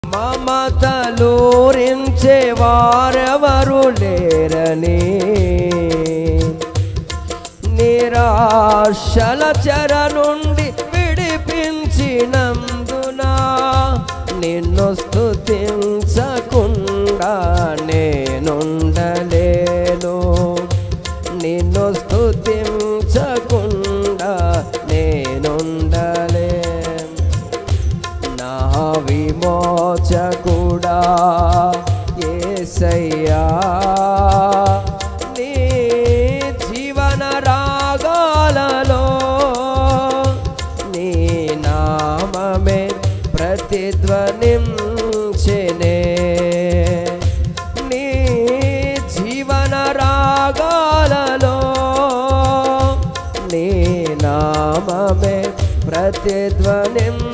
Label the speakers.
Speaker 1: మమతలూరించే వారెవరు లేరని నిరాశల చెర నుండి విడిపించినందున నిన్ను స్తుతించకుండా నేనుండలేను నిన్ను స్తుతించకుండా నేనుండలేను నా విమోచకుడా ఏసయ్యా నీ జీవన రాగాలలో నీ నామమే ప్రతిధ్వనించెనే నీ జీవన రాగాలలో నీ నామమే ప్రతిధ్వనించెనే